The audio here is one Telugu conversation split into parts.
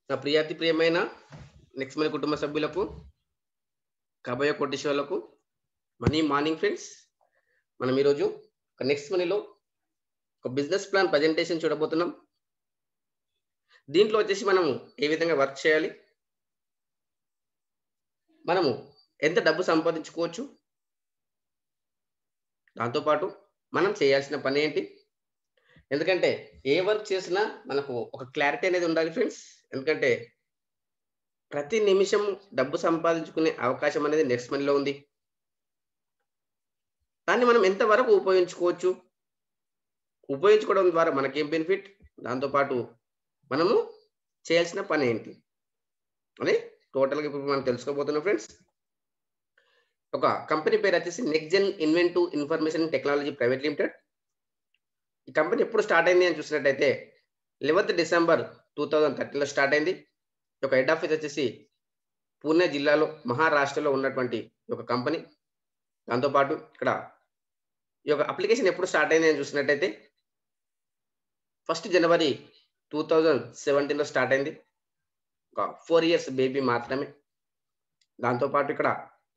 నా ప్రియాతి ప్రియమైన నెక్స్ట్ మన కుటుంబ సభ్యులకు కాబోయే కోటేశ్వర్లకు మనీ మార్నింగ్ ఫ్రెండ్స్ మనం ఈరోజు ఒక నెక్స్ట్ మనీలో ఒక బిజినెస్ ప్లాన్ ప్రజెంటేషన్ చూడబోతున్నాం దీంట్లో వచ్చేసి మనము ఏ విధంగా వర్క్ చేయాలి మనము ఎంత డబ్బు సంపాదించుకోవచ్చు దాంతోపాటు మనం చేయాల్సిన పని ఏంటి ఎందుకంటే ఏ వర్క్ చేసినా మనకు ఒక క్లారిటీ అనేది ఉండాలి ఫ్రెండ్స్ ఎందుకంటే ప్రతి నిమిషం డబ్బు సంపాదించుకునే అవకాశం అనేది నెక్స్ట్ మనీలో ఉంది దాన్ని మనం ఎంతవరకు ఉపయోగించుకోవచ్చు ఉపయోగించుకోవడం ద్వారా మనకేం బెనిఫిట్ దాంతోపాటు మనము చేయాల్సిన పని ఏంటి అని టోటల్గా ఇప్పుడు మనం తెలుసుకోబోతున్నాం ఫ్రెండ్స్ ఒక కంపెనీ పేరు వచ్చేసి next gen inventive information technology private limited ఈ కంపెనీ ఎప్పుడు స్టార్ట్ అయింది అని చూసినట్టయితే లెవెన్త్ డిసెంబర్ టూ థౌజండ్ థర్టీలో స్టార్ట్ అయింది ఒక హెడ్ ఆఫీస్ వచ్చేసి పూణే జిల్లాలో మహారాష్ట్రలో ఉన్నటువంటి ఒక కంపెనీ దాంతోపాటు ఇక్కడ ఈ యొక్క అప్లికేషన్ ఎప్పుడు స్టార్ట్ అయింది అని చూసినట్టయితే ఫస్ట్ జనవరి టూ థౌజండ్ సెవెంటీన్లో స్టార్ట్ అయింది ఒక ఫోర్ ఇయర్స్ బేబీ మాత్రమే దాంతోపాటు ఇక్కడ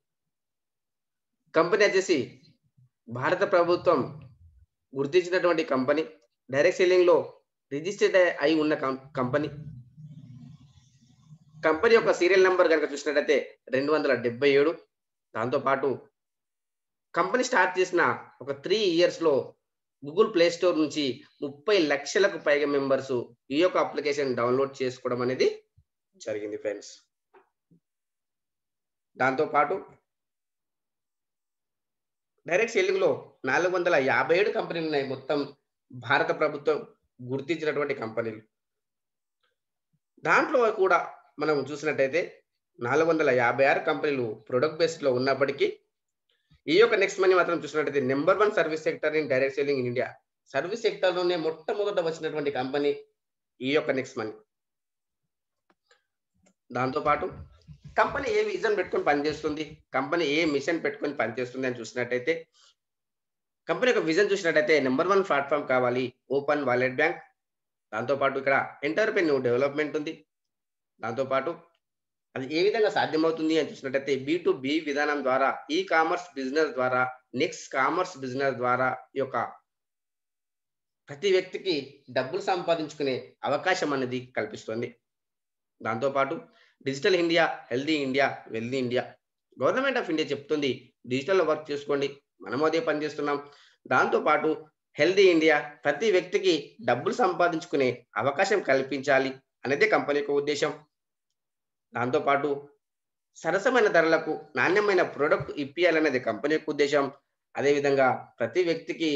కంపెనీ వచ్చేసి భారత ప్రభుత్వం గుర్తించినటువంటి కంపెనీ డైరెక్ట్ సెల్లింగ్లో రిజిస్టర్డ్ అయి ఉన్న కంపెనీ కంపెనీ యొక్క సీరియల్ నెంబర్ కనుక చూసినట్టయితే రెండు వందల డెబ్బై ఏడు దాంతోపాటు కంపెనీ స్టార్ట్ చేసిన ఒక త్రీ ఇయర్స్లో గూగుల్ ప్లే స్టోర్ నుంచి ముప్పై లక్షలకు పైగా మెంబర్స్ ఈ యొక్క అప్లికేషన్ డౌన్లోడ్ చేసుకోవడం అనేది జరిగింది ఫ్రెండ్స్ దాంతోపాటు డైరెక్ట్ సెల్లింగ్ లో నాలుగు వందల యాభై ఏడు కంపెనీలు ఉన్నాయి మొత్తం భారత ప్రభుత్వం గుర్తించినటువంటి కంపెనీలు దాంట్లో కూడా మనం చూసినట్టయితే నాలుగు వందల యాభై ఆరు కంపెనీలు ప్రొడక్ట్ బేస్డ్ లో ఉన్నప్పటికీ ఈ యొక్క నెక్స్ట్ మనీ మాత్రం చూసినట్టయితే number one service sector in direct selling in India service sector లోనే మొట్టమొదట వచ్చినటువంటి కంపెనీ ఈ యొక్క నెక్స్ట్ మనీ దాంతోపాటు కంపెనీ ఏ విజన్ పెట్టుకొని పనిచేస్తుంది కంపెనీ ఏ మిషన్ పెట్టుకొని పనిచేస్తుంది అని చూసినట్టయితే కంపెనీ యొక్క విజన్ చూసినట్టయితే నెంబర్ వన్ ప్లాట్ఫామ్ కావాలి ఓపెన్ వాలెట్ బ్యాంక్ దాంతోపాటు ఇక్కడ ఎంటర్ప్రెన్యూ డెవలప్మెంట్ ఉంది దాంతోపాటు అది ఏ విధంగా సాధ్యమవుతుంది అని చూసినట్టయితే బి టు బి విధానం ద్వారా ఈ కామర్స్ బిజినెస్ ద్వారా నెక్స్ట్ కామర్స్ బిజినెస్ ద్వారా ఈ యొక్క ప్రతి వ్యక్తికి డబ్బులు సంపాదించుకునే అవకాశం అనేది కల్పిస్తుంది దాంతోపాటు digital India healthy India wealthy India government of India చెప్తుంది డిజిటల్లో వర్క్ చేసుకోండి మనము అదే పని చేస్తున్నాం దాంతోపాటు హెల్దీ ఇండియా ప్రతి వ్యక్తికి డబ్బులు సంపాదించుకునే అవకాశం కల్పించాలి అనేదే కంపెనీ యొక్క ఉద్దేశం దాంతోపాటు సరసమైన ధరలకు నాణ్యమైన ప్రోడక్ట్ ఇప్పియాలనేది కంపెనీ యొక్క ఉద్దేశం అదేవిధంగా ప్రతి వ్యక్తికి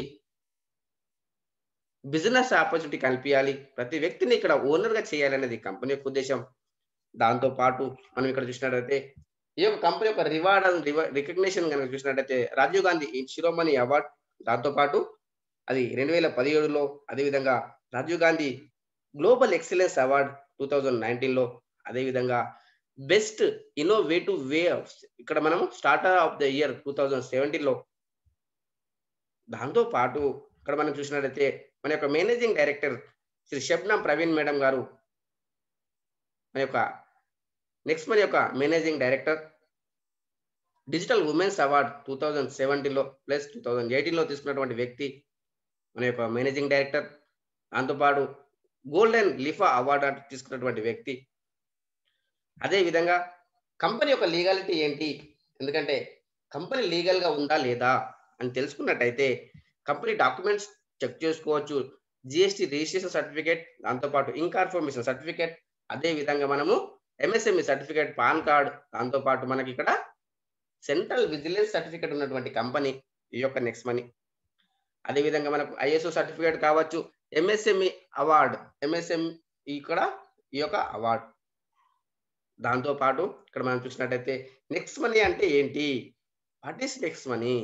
బిజినెస్ ఆపర్చునిటీ కల్పించాలి ప్రతి వ్యక్తిని ఇక్కడ ఓనర్గా చేయాలనేది కంపెనీ యొక్క ఉద్దేశం దాంతో పాటు మనం ఇక్కడ చూసినట్టయితే ఈ యొక్క కంపెనీ యొక్క రివార్డ్ అండ్ రికగ్నేషన్ కనుక చూసినట్టయితే రాజీవ్ గాంధీ శిరోమణి అవార్డ్ దాంతో పాటు అది రెండు వేల పదిహేడులో అదేవిధంగా Rajiv Gandhi global excellence award two thousand నైన్టీన్లో అదేవిధంగా బెస్ట్ ఇన్నోవేటివ్ వే ఇక్కడ మనం starter of the year two thousand సెవెంటీన్లో దాంతో పాటు ఇక్కడ మనం చూసినట్టయితే మన యొక్క managing director Shri Shabnam Praveen madam గారు మన యొక్క నెక్స్ట్ మన యొక్క managing director digital women's award two thousand సెవెంటీన్లో ప్లస్ టూ థౌజండ్ ఎయిటీన్లో తీసుకున్నటువంటి వ్యక్తి మన యొక్క మేనేజింగ్ డైరెక్టర్ దాంతోపాటు గోల్డెన్ లిఫా అవార్డు తీసుకున్నటువంటి వ్యక్తి అదే విధంగా కంపెనీ యొక్క లీగాలిటీ ఏంటి ఎందుకంటే కంపెనీ లీగల్గా ఉందా లేదా అని తెలుసుకున్నట్టయితే కంపెనీ డాక్యుమెంట్స్ చెక్ చేసుకోవచ్చు జిఎస్టి రిజిస్ట్రేషన్ సర్టిఫికేట్ దాంతోపాటు ఇన్కార్ఫర్మేషన్ సర్టిఫికేట్ అదే విధంగా మనము ఎంఎస్ఎంఈ సర్టిఫికేట్ పాన్ కార్డ్ దాంతోపాటు మనకి ఇక్కడ సెంట్రల్ విజిలెన్స్ సర్టిఫికేట్ ఉన్నటువంటి కంపెనీ ఈ యొక్క నెక్స్ట్ మనీ అదేవిధంగా మనకు ఐఎస్ఓ సర్టిఫికేట్ కావచ్చు ఎంఎస్ఎంఈ అవార్డ్ ఎంఎస్ఎం ఇక్కడ ఈ యొక్క అవార్డ్ దాంతో పాటు ఇక్కడ మనం చూసినట్టయితే నెక్స్ట్ మనీ అంటే ఏంటి వాట్ ఈస్ నెక్స్ట్ మనీ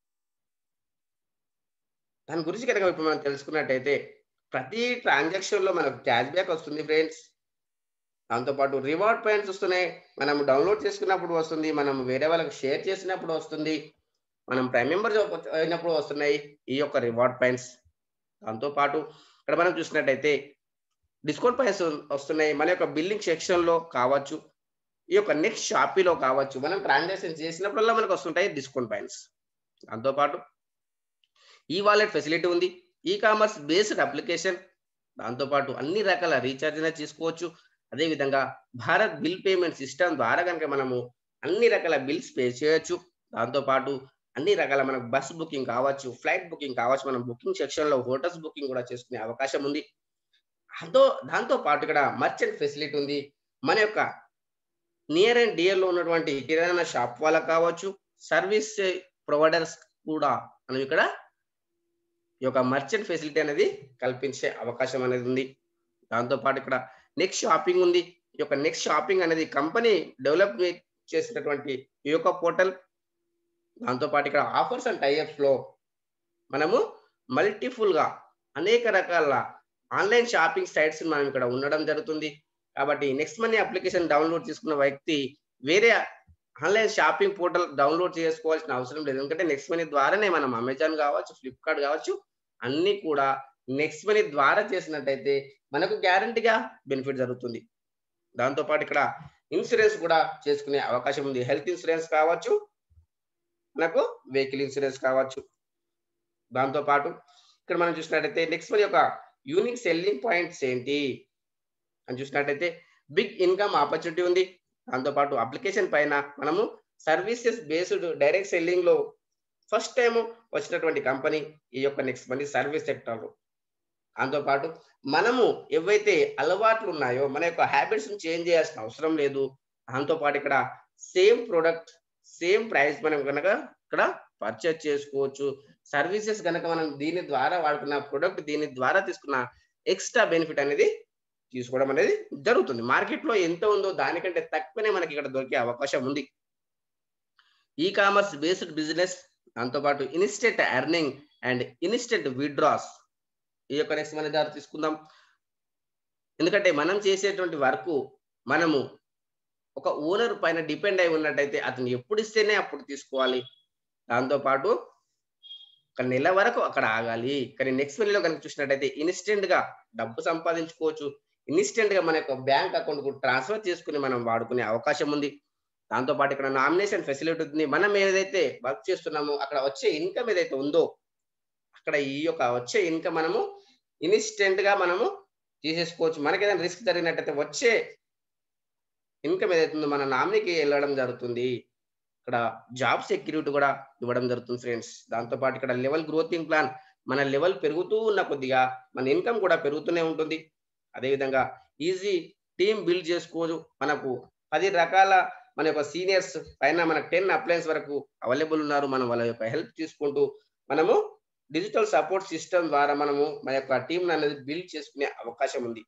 దాని గురించి కనుక ఇప్పుడు మనం తెలుసుకున్నట్టయితే ప్రతి ట్రాన్సాక్షన్ లో మనకు క్యాష్ బ్యాక్ వస్తుంది ఫ్రెండ్స్ దాంతోపాటు రివార్డ్ పాయింట్స్ వస్తున్నాయి మనం డౌన్లోడ్ చేసుకున్నప్పుడు వస్తుంది మనం వేరే వాళ్ళకి షేర్ చేసినప్పుడు వస్తుంది మనం ప్రైమ్ మెంబర్ అయినప్పుడు వస్తున్నాయి ఈ యొక్క రివార్డ్ పాయింట్స్ దాంతోపాటు ఇక్కడ మనం చూసినట్టయితే డిస్కౌంట్ పాయింట్స్ వస్తున్నాయి మన యొక్క బిల్లింగ్ సెక్షన్ లో కావచ్చు ఈ యొక్క నెక్స్ట్ షాపీలో కావచ్చు మనం ట్రాన్సాక్షన్ చేసినప్పుడల్లా మనకు వస్తుంటాయి డిస్కౌంట్ పాయింట్స్ దాంతోపాటు ఈ వాలెట్ ఫెసిలిటీ ఉంది ఈ కామర్స్ బేస్డ్ అప్లికేషన్ దాంతోపాటు అన్ని రకాల రీఛార్జ్ అనేది చేసుకోవచ్చు అదేవిధంగా భారత్ బిల్ పేమెంట్ సిస్టమ్ ద్వారా కనుక మనము అన్ని రకాల బిల్స్ పే చేయొచ్చు దాంతోపాటు అన్ని రకాల మనకు బస్ బుకింగ్ కావచ్చు ఫ్లైట్ బుకింగ్ కావచ్చు మనం బుకింగ్ సెక్షన్ లో హోటల్స్ బుకింగ్ కూడా చేసుకునే అవకాశం ఉంది దాంతో దాంతో పాటు ఇక్కడ మర్చెంట్ ఫెసిలిటీ ఉంది మన యొక్క నియర్ అండ్ డియర్ లో ఉన్నటువంటి కిరాణా షాప్ వాళ్ళకి కావచ్చు సర్వీస్ ప్రొవైడర్స్ కూడా మనం ఇక్కడ ఈ యొక్క మర్చెంట్ ఫెసిలిటీ అనేది కల్పించే అవకాశం అనేది ఉంది దాంతో పాటు ఇక్కడ నెక్స్ట్ షాపింగ్ ఉంది ఈ యొక్క నెక్స్ట్ షాపింగ్ అనేది కంపెనీ డెవలప్ చేసినటువంటి ఈ యొక్క పోర్టల్ దాంతో పాటు ఇక్కడ ఆఫర్స్ అండ్ టైఅప్స్ లో మనము మల్టిఫుల్ గా అనేక రకాల ఆన్లైన్ షాపింగ్ సైట్స్ మనం ఇక్కడ ఉండడం జరుగుతుంది కాబట్టి నెక్స్ట్ మనీ అప్లికేషన్ డౌన్లోడ్ చేసుకున్న వ్యక్తి వేరే ఆన్లైన్ షాపింగ్ పోర్టల్ డౌన్లోడ్ చేసుకోవాల్సిన అవసరం లేదు ఎందుకంటే నెక్స్ట్ మనీ ద్వారానే మనం అమెజాన్ కావచ్చు ఫ్లిప్కార్ట్ కావచ్చు అన్ని కూడా నెక్స్ట్ మనీ ద్వారా చేసినట్టయితే మనకు గ్యారంటీగా బెనిఫిట్ జరుగుతుంది దాంతో పాటు ఇక్కడ ఇన్సూరెన్స్ కూడా చేసుకునే అవకాశం ఉంది హెల్త్ ఇన్సూరెన్స్ కావచ్చు మనకు వెహికల్ ఇన్సూరెన్స్ కావచ్చు దాంతో పాటు ఇక్కడ మనం చూసినట్టయితే నెక్స్ట్ మనీ యొక్క యూనిక్ సెల్లింగ్ పాయింట్స్ ఏంటి అని చూసినట్టయితే బిగ్ ఇన్కమ్ ఆపర్చునిటీ ఉంది దాంతోపాటు అప్లికేషన్ పైన మనము సర్వీసెస్ బేస్డ్ డైరెక్ట్ సెల్లింగ్ లో ఫస్ట్ టైం వచ్చినటువంటి కంపెనీ ఈ యొక్క నెక్స్ట్ మనీ సర్వీస్ సెక్టర్ దాంతోపాటు మనము ఏవైతే అలవాట్లు ఉన్నాయో మన యొక్క హ్యాబిట్స్ చేంజ్ చేయాల్సిన అవసరం లేదు దాంతోపాటు ఇక్కడ సేమ్ ప్రోడక్ట్ సేమ్ ప్రైస్ మనం కనుక ఇక్కడ పర్చేస్ చేసుకోవచ్చు సర్వీసెస్ కనుక మనం దీని ద్వారా వాడుకున్న ప్రొడక్ట్ దీని ద్వారా తీసుకున్న ఎక్స్ట్రా బెనిఫిట్ అనేది తీసుకోవడం అనేది జరుగుతుంది మార్కెట్ లో ఎంత ఉందో దానికంటే తక్కువనే మనకి ఇక్కడ దొరికే అవకాశం ఉంది ఈ కామర్స్ బేస్డ్ బిజినెస్ దాంతోపాటు instant earning and instant withdraws ఈ యొక్క నెక్స్ట్ మన దారి తీసుకుందాం ఎందుకంటే మనం చేసేటువంటి వర్క్ మనము ఒక ఓనర్ పైన డిపెండ్ అయి ఉన్నట్టయితే అతను ఎప్పుడు ఇస్తేనే అప్పుడు తీసుకోవాలి దాంతోపాటు ఒక నెల వరకు అక్కడ ఆగాలి కానీ నెక్స్ట్ నెలలో కనుక చూసినట్టయితే ఇన్స్టెంట్ గా డబ్బు సంపాదించుకోవచ్చు ఇన్స్టెంట్ గా మన యొక్క బ్యాంక్ అకౌంట్ కు ట్రాన్స్ఫర్ చేసుకుని మనం వాడుకునే అవకాశం ఉంది దాంతో పాటు ఇక్కడ నామినేషన్ ఫెసిలిటీ ఉంది మనం ఏదైతే వర్క్ చేస్తున్నామో అక్కడ వచ్చే ఇన్కమ్ ఏదైతే ఉందో అక్కడ ఈ యొక్క వచ్చే ఇన్కమ్ మనము ఇన్స్టెంట్ గా మనము తీసేసుకోవచ్చు మనకి ఏదైనా రిస్క్ జరిగినట్టయితే వచ్చే ఇన్కమ్ ఏదైతే ఉందో మన నామినీకి వెళ్ళడం జరుగుతుంది ఇక్కడ జాబ్ సెక్యూరిటీ కూడా ఇవ్వడం జరుగుతుంది ఫ్రెండ్స్ దాంతో పాటు ఇక్కడ లెవెల్ గ్రోతింగ్ ప్లాన్ మన లెవెల్ పెరుగుతూ ఉన్న కొద్దిగా మన ఇన్కమ్ కూడా పెరుగుతూనే ఉంటుంది అదేవిధంగా ఈజీ టీమ్ బిల్డ్ చేసుకోవచ్చు మనకు పది రకాల మన యొక్క సీనియర్స్ పైన మన టెన్ అప్లయన్స్ వరకు అవైలబుల్ ఉన్నారు మనం వాళ్ళ యొక్క హెల్ప్ తీసుకుంటూ మనము డిజిటల్ సపోర్ట్ సిస్టమ్ ద్వారా మనము మన యొక్క టీం అనేది బిల్డ్ చేసుకునే అవకాశం ఉంది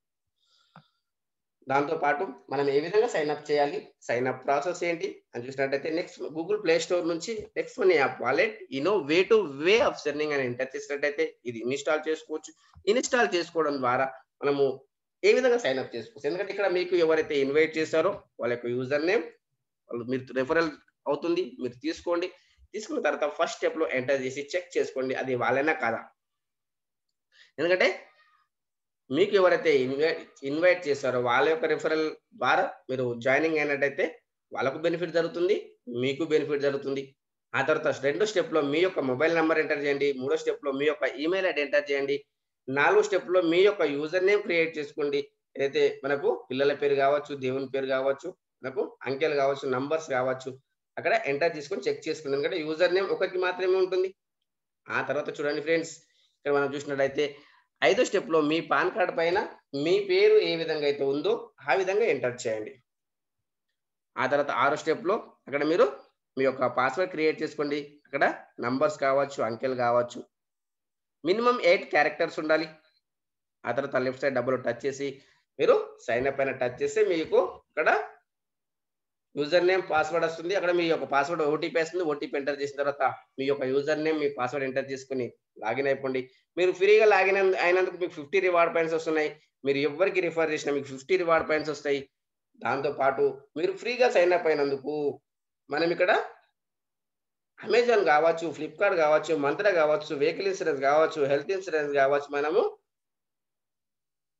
దాంతో పాటు మనం ఏ విధంగా సైన్ అప్ చేయాలి సైన్ అప్ ప్రాసెస్ ఏంటి అని చూసినట్టయితే నెక్స్ట్ గూగుల్ ప్లే స్టోర్ నుంచి నెక్స్ట్ మనీ యాప్ వాలెట్ ఇనో way to way of earning అని ఎంటర్ చేసినట్టయితే ఇది ఇన్స్టాల్ చేసుకోవచ్చు ఇన్స్టాల్ చేసుకోవడం ద్వారా మనము ఏ విధంగా సైన్ అప్ చేసుకోవచ్చు ఎందుకంటే ఇక్కడ మీకు ఎవరైతే ఇన్వైట్ చేశారో వాళ్ళ యొక్క యూజర్ నేమ్ వాళ్ళు మీరు రెఫరల్ అవుతుంది మీరు తీసుకోండి తీసుకున్న తర్వాత ఫస్ట్ స్టెప్ లో ఎంటర్ చేసి చెక్ చేసుకోండి అది వాళ్ళైనా కాదా ఎందుకంటే మీకు ఎవరైతే ఇన్వైట్ ఇన్వైట్ చేస్తారో వాళ్ళ యొక్క రిఫరల్ ద్వారా మీరు జాయినింగ్ అయినట్టయితే వాళ్ళకు బెనిఫిట్ జరుగుతుంది మీకు బెనిఫిట్ జరుగుతుంది ఆ తర్వాత రెండో స్టెప్ లో మీ యొక్క మొబైల్ నెంబర్ ఎంటర్ చేయండి మూడో స్టెప్ లో మీ యొక్క ఈమెయిల్ ఐడి ఎంటర్ చేయండి నాలుగో స్టెప్ లో మీ యొక్క యూజర్ నేమ్ క్రియేట్ చేసుకోండి ఏదైతే మనకు పిల్లల పేరు కావచ్చు దేవుని పేరు కావచ్చు మనకు అంకెలు కావచ్చు నంబర్స్ కావచ్చు అక్కడ ఎంటర్ చేసుకొని చెక్ చేసుకోండి ఎందుకంటే యూజర్ నేమ్ ఒకరికి మాత్రమే ఉంటుంది ఆ తర్వాత చూడండి ఫ్రెండ్స్ ఇక్కడ మనం చూసినట్లయితే ఐదో స్టెప్ లో మీ పాన్ కార్డ్ పైన మీ పేరు ఏ విధంగా అయితే ఉందో ఆ విధంగా ఎంటర్ చేయండి ఆ తర్వాత ఆరో స్టెప్ లో అక్కడ మీరు మీ యొక్క పాస్వర్డ్ క్రియేట్ చేసుకోండి అక్కడ నంబర్స్ కావచ్చు అంకెలు కావచ్చు మినిమం ఎయిట్ క్యారెక్టర్స్ ఉండాలి ఆ తర్వాత లెఫ్ట్ సైడ్ డబ్బులు టచ్ చేసి మీరు సైన్ అప్ పైన టచ్ చేస్తే మీకు ఇక్కడ యూజర్ నేమ్ పాస్వర్డ్ వస్తుంది అక్కడ మీ యొక్క పాస్వర్డ్ ఓటీపీ వస్తుంది ఓటీపీ ఎంటర్ చేసిన తర్వాత మీ యొక్క యూజర్ నేమ్ మీ పాస్వర్డ్ ఎంటర్ చేసుకుని లాగిన్ అయిపోండి మీరు ఫ్రీగా లాగిన్ అయినందుకు మీకు ఫిఫ్టీ రివార్డ్ పాయింట్స్ వస్తున్నాయి మీరు ఎవరికి రిఫర్ చేసినా మీకు ఫిఫ్టీ రివార్డ్ పాయింట్స్ వస్తాయి దాంతో పాటు మీరు ఫ్రీగా సైన్ అప్ అయినందుకు మనం ఇక్కడ అమెజాన్ కావచ్చు ఫ్లిప్కార్ట్ కావచ్చు మంత్ర కావచ్చు వెహికల్ ఇన్సూరెన్స్ కావచ్చు హెల్త్ ఇన్సూరెన్స్ కావచ్చు మనము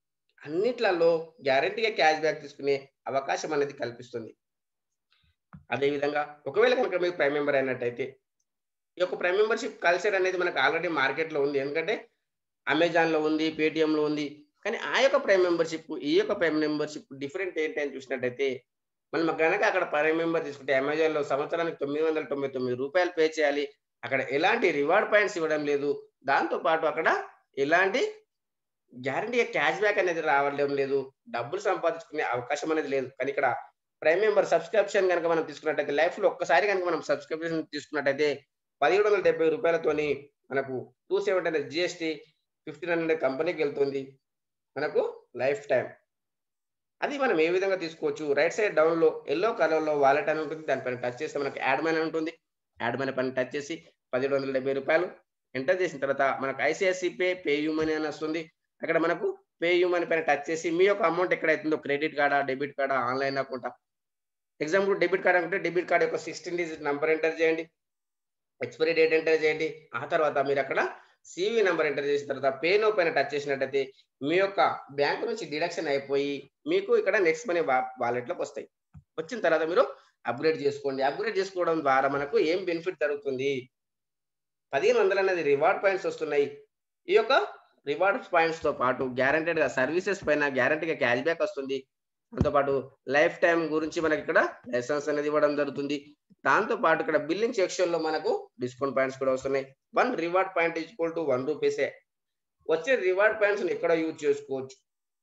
అన్నిట్లలో గ్యారంటీగా క్యాష్ బ్యాక్ తీసుకునే అవకాశం అనేది కల్పిస్తుంది అదేవిధంగా ఒకవేళ కనుక మీరు ప్రైమ్ మెంబర్ అయినట్టయితే ఈ యొక్క ప్రైమ్ మెంబర్షిప్ కల్చర్ అనేది మనకు ఆల్రెడీ మార్కెట్లో ఉంది ఎందుకంటే అమెజాన్లో ఉంది పేటిఎంలో ఉంది కానీ ఆ యొక్క ప్రైమ్ మెంబర్షిప్ ఈ యొక్క ప్రైమ్ మెంబర్షిప్ డిఫరెంట్ ఏంటి అని చూసినట్టయితే మనం కనుక అక్కడ ప్రైమ్ మెంబర్ తీసుకుంటే అమెజాన్లో సంవత్సరానికి తొమ్మిది వందల తొంభై తొమ్మిది రూపాయలు పే చేయాలి అక్కడ ఎలాంటి రివార్డ్ పాయింట్స్ ఇవ్వడం లేదు దాంతో పాటు అక్కడ ఎలాంటి గ్యారంటీగా క్యాష్ బ్యాక్ అనేది రావడం లేదు డబ్బులు సంపాదించుకునే అవకాశం అనేది లేదు కానీ ఇక్కడ ప్రైమ్ మెంబర్ సబ్స్క్రిప్షన్ కనుక మనం తీసుకున్నట్టయితే లైఫ్ లో ఒక్కసారి కనుక మనం సబ్స్క్రిప్షన్ తీసుకున్నట్టయితే పదిహేడు వందల డెబ్బై రూపాయలతోని మనకు two seventy hundred GST fifteen hundred కంపెనీకి వెళ్తుంది మనకు లైఫ్ టైం అది మనం ఏ విధంగా తీసుకోవచ్చు రైట్ సైడ్ డౌన్ లో ఎల్లో కలర్ లో వాలెట్ అని ఉంటుంది దానిపైన టచ్ చేస్తే మనకు యాడ్ మనీ అని ఉంటుంది యాడ్ మనీ పైన టచ్ చేసి పదిహేడు వందల డెబ్బై రూపాయలు ఎంటర్ చేసిన తర్వాత మనకు ICIC pay pay U money అని వస్తుంది అక్కడ మనకు పే యూ మనీ పైన టచ్ చేసి మీ యొక్క అమౌంట్ ఎక్కడైతుందో క్రెడిట్ కార్డా డెబిట్ కార్డా ఆన్లైన్ అకౌంటా ఎగ్జాంపుల్ డెబిట్ కార్డ్ అనుకుంటే డెబిట్ కార్డ్ యొక్క సిక్స్టీన్ డిజిట్ నంబర్ ఎంటర్ చేయండి ఎక్స్పైరీ డేట్ ఎంటర్ చేయండి ఆ తర్వాత మీరు అక్కడ సివి నెంబర్ ఎంటర్ చేసిన తర్వాత పే నో పైన టచ్ చేసినట్టయితే మీ యొక్క బ్యాంక్ నుంచి డిడక్షన్ అయిపోయి మీకు ఇక్కడ నెక్స్ట్ మనీ వాలెట్లోకి వస్తాయి వచ్చిన తర్వాత మీరు అప్గ్రేడ్ చేసుకోండి అప్గ్రేడ్ చేసుకోవడం ద్వారా మనకు ఏం బెనిఫిట్ జరుగుతుంది పదిహేను వందలు అనేది రివార్డ్ పాయింట్స్ వస్తున్నాయి ఈ యొక్క రివార్డ్ పాయింట్స్ తో పాటు గ్యారంటెడ్ గా సర్వీసెస్ పైన గ్యారంటీగా క్యాష్ బ్యాక్ వస్తుంది దాంతోపాటు లైఫ్ టైం గురించి మనకి ఇక్కడ లైసెన్స్ అనేది ఇవ్వడం జరుగుతుంది దాంతో పాటు ఇక్కడ బిల్లింగ్ సెక్షన్ లో మనకు డిస్కౌంట్ పాయింట్స్ కూడా వస్తున్నాయి one reward point equal to one రూపీసే వచ్చే రివార్డ్ పాయింట్స్ ఎక్కడ యూజ్ చేసుకోవచ్చు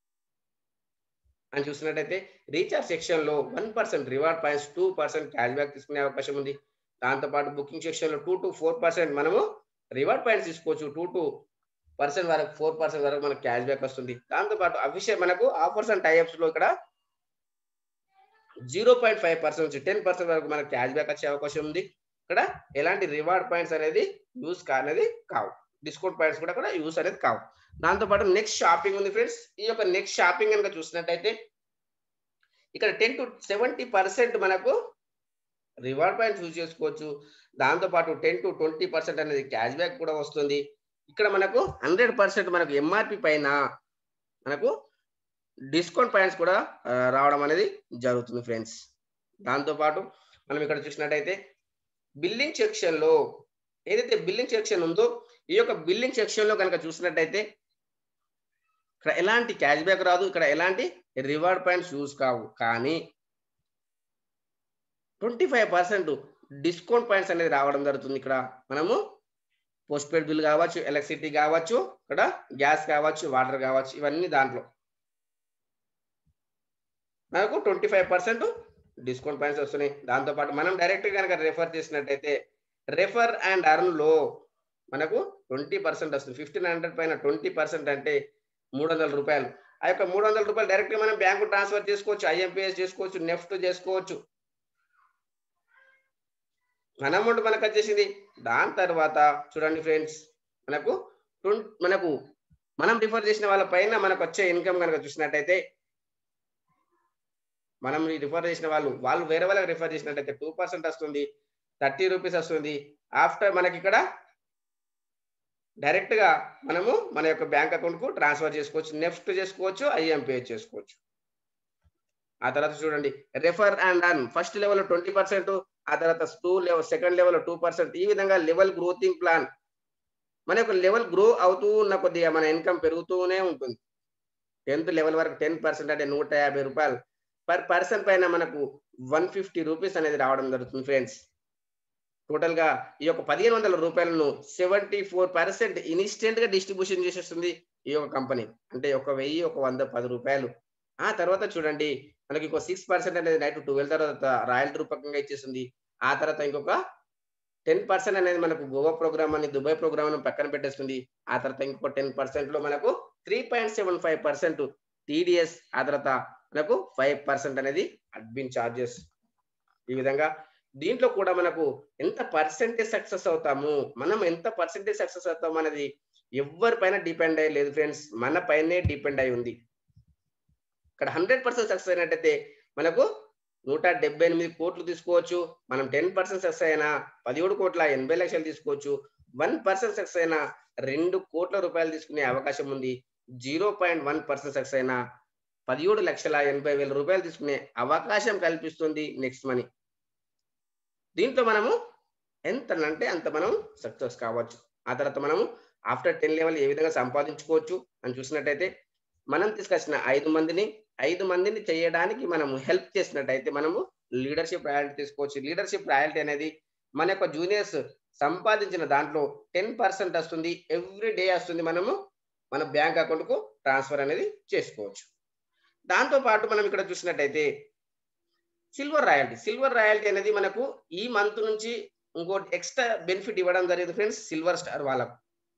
అని చూసినట్టయితే రీఛార్జ్ సెక్షన్ లో one percent reward points two percent cash back తీసుకునే అవకాశం ఉంది దాంతో పాటు బుకింగ్ సెక్షన్ లో టూ టు ఫోర్ పర్సెంట్ మనము రివార్డ్ పాయింట్స్ తీసుకోవచ్చు టూ టు పర్సెంట్ వరకు ఫోర్ పర్సెంట్ వరకు మనకు క్యాష్ బ్యాక్ వస్తుంది దాంతో పాటు అఫీషియల్ మనకు ఆఫర్స్ అండ్ టైప్స్ లో ఇక్కడ జీరో పాయింట్ ఫైవ్ పర్సెంట్ నుంచి టెన్ పర్సెంట్ వరకు మనకు క్యాష్ బ్యాక్ వచ్చే అవకాశం ఉంది ఇక్కడ ఎలాంటి రివార్డ్ పాయింట్స్ అనేది యూస్ కానేది కావు డిస్కౌంట్ పాయింట్స్ కూడా కూడా యూస్ అనేది కావు దాంతో పాటు నెక్స్ట్ షాపింగ్ ఉంది ఫ్రెండ్స్ ఈ యొక్క నెక్స్ట్ షాపింగ్ కనుక చూసినట్టయితే ఇక్కడ టెన్ టు సెవెంటీ పర్సెంట్ మనకు రివార్డ్ పాయింట్స్ యూజ్ చేసుకోవచ్చు దాంతో పాటు టెన్ టు ట్వంటీ పర్సెంట్ అనేది క్యాష్ బ్యాక్ కూడా వస్తుంది ఇక్కడ మనకు హండ్రెడ్ పర్సెంట్ మనకు ఎంఆర్పి పైన మనకు డిస్కౌంట్ పాయింట్స్ కూడా రావడం అనేది జరుగుతుంది ఫ్రెండ్స్ దాంతో పాటు మనం ఇక్కడ చూసినట్టయితే బిల్లింగ్ సెక్షన్ లో ఏదైతే బిల్లింగ్ సెక్షన్ ఉందో ఈ యొక్క బిల్లింగ్ సెక్షన్ లో కనుక చూసినట్టయితే ఇక్కడ ఎలాంటి క్యాష్ బ్యాక్ రాదు ఇక్కడ ఎలాంటి రివార్డ్ పాయింట్స్ యూజ్ కావు కానీ twenty five percent discount points అనేది రావడం జరుగుతుంది ఇక్కడ మనము పోస్ట్ పెయిడ్ బిల్ కావచ్చు ఎలక్ట్రిసిటీ కావచ్చు ఇక్కడ గ్యాస్ కావచ్చు వాటర్ కావచ్చు ఇవన్నీ దాంట్లో మనకు twenty five percent discount points వస్తున్నాయి దాంతోపాటు మనం డైరెక్ట్ కనుక రెఫర్ చేసినట్టయితే రెఫర్ అండ్ అర్న్ లో మనకు ట్వంటీ పర్సెంట్ వస్తుంది ఫిఫ్టీన్ హండ్రెడ్ పైన ట్వంటీ పర్సెంట్ అంటే మూడు వందల రూపాయలు ఆ యొక్క మూడు వందల రూపాయలు డైరెక్ట్ మనం బ్యాంకు ట్రాన్స్ఫర్ చేసుకోవచ్చు ఐఎంపిఎస్ చేసుకోవచ్చు నెఫ్ట్ చేసుకోవచ్చు మన అమౌంట్ మనకు వచ్చేసింది దాని తర్వాత చూడండి ఫ్రెండ్స్ మనకు మనకు మనం రిఫర్ చేసిన వాళ్ళ పైన మనకు వచ్చే ఇన్కమ్ కనుక చూసినట్టయితే మనం రిఫర్ చేసిన వాళ్ళు వాళ్ళు వేరే వాళ్ళకి రిఫర్ చేసినట్టయితే టూ పర్సెంట్ వస్తుంది థర్టీ రూపీస్ వస్తుంది ఆఫ్టర్ మనకి ఇక్కడ డైరెక్ట్ గా మనము మన యొక్క బ్యాంక్ అకౌంట్ కు ట్రాన్స్ఫర్ చేసుకోవచ్చు నెఫ్ట్ చేసుకోవచ్చు ఐఎంపే చేసుకోవచ్చు ఆ తర్వాత చూడండి refer and earn first level twenty percent ఆ తర్వాత two level second level two percent ఈ విధంగా లెవెల్ గ్రోతింగ్ ప్లాన్ మన యొక్క లెవెల్ గ్రో అవుతూ ఉన్న కొద్దిగా మన ఇన్కమ్ పెరుగుతూనే ఉంటుంది టెన్త్ లెవెల్ వరకు టెన్ పర్సెంట్ అంటే నూట యాభై రూపాయలు పర్ పర్సన్ పైన మనకు వన్ ఫిఫ్టీ రూపీస్ అనేది రావడం జరుగుతుంది ఫ్రెండ్స్ టోటల్ గా ఈ యొక్క పదిహేను వందల రూపాయలను సెవెంటీ ఫోర్ పర్సెంట్ ఇన్స్టెంట్ గా డిస్ట్రిబ్యూషన్ చేసేస్తుంది ఈ యొక్క కంపెనీ అంటే ఒక వెయ్యి ఒక వంద పది రూపాయలు ఆ తర్వాత చూడండి మనకి ఇంకో సిక్స్ పర్సెంట్ అనేది నైట్ ట్వెల్వ్ తర్వాత రాయల్టీ రూపకంగా ఇచ్చేస్తుంది ఆ తర్వాత ఇంకొక టెన్ పర్సెంట్ అనేది మనకు గోవా ప్రోగ్రామ్ అని దుబాయ్ ప్రోగ్రామ్ అని పక్కన పెట్టేస్తుంది ఆ తర్వాత ఇంకో టెన్ పర్సెంట్ లో మనకు three point seven five percent TDS ఆ తర్వాత మనకు ఫైవ్ పర్సెంట్ అనేది అడ్మిన్ చార్జెస్ ఈ విధంగా దీంట్లో కూడా మనకు ఎంత పర్సెంటేజ్ సక్సెస్ అవుతాము మనం ఎంత పర్సెంటేజ్ సక్సెస్ అవుతాము అనేది ఎవరి పైన డిపెండ్ అయ్యి లేదు ఫ్రెండ్స్ మన పైనే డిపెండ్ అయి ఉంది ఇక్కడ హండ్రెడ్ పర్సెంట్ సక్సెస్ అయినట్టయితే మనకు నూట డెబ్బై ఎనిమిది కోట్లు తీసుకోవచ్చు మనం టెన్ పర్సెంట్ సక్సెస్ అయినా పదిహేడు కోట్ల ఎనభై లక్షలు తీసుకోవచ్చు వన్ పర్సెంట్ సక్సెస్ అయినా రెండు కోట్ల రూపాయలు తీసుకునే అవకాశం ఉంది zero point one percent success అయినా పదిహేడు లక్షల ఎనభై వేల రూపాయలు తీసుకునే అవకాశం కల్పిస్తుంది నెక్స్ట్ మనీ దీంట్లో మనము ఎంత అంటే అంత మనం సక్సెస్ కావచ్చు ఆ తర్వాత మనము ఆఫ్టర్ టెన్ లెవెల్ ఏ విధంగా సంపాదించుకోవచ్చు అని చూసినట్టయితే మనం తీసుకొచ్చిన ఐదు మందిని ఐదు మందిని చేయడానికి మనం హెల్ప్ చేసినట్టయితే మనము లీడర్షిప్ రాయల్టీ తీసుకోవచ్చు లీడర్షిప్ రాయల్టీ అనేది మన యొక్క జూనియర్స్ సంపాదించిన దాంట్లో టెన్ పర్సెంట్ వస్తుంది ఎవ్రీ డే వస్తుంది మనము మన బ్యాంక్ అకౌంట్కు ట్రాన్స్ఫర్ అనేది చేసుకోవచ్చు దాంతో పాటు మనం ఇక్కడ చూసినట్టయితే సిల్వర్ రాయల్టీ సిల్వర్ రాయల్టీ అనేది మనకు ఈ మంత్ నుంచి ఇంకోటి ఎక్స్ట్రా బెనిఫిట్ ఇవ్వడం జరిగింది ఫ్రెండ్స్ సిల్వర్ స్టార్ వాళ్ళకు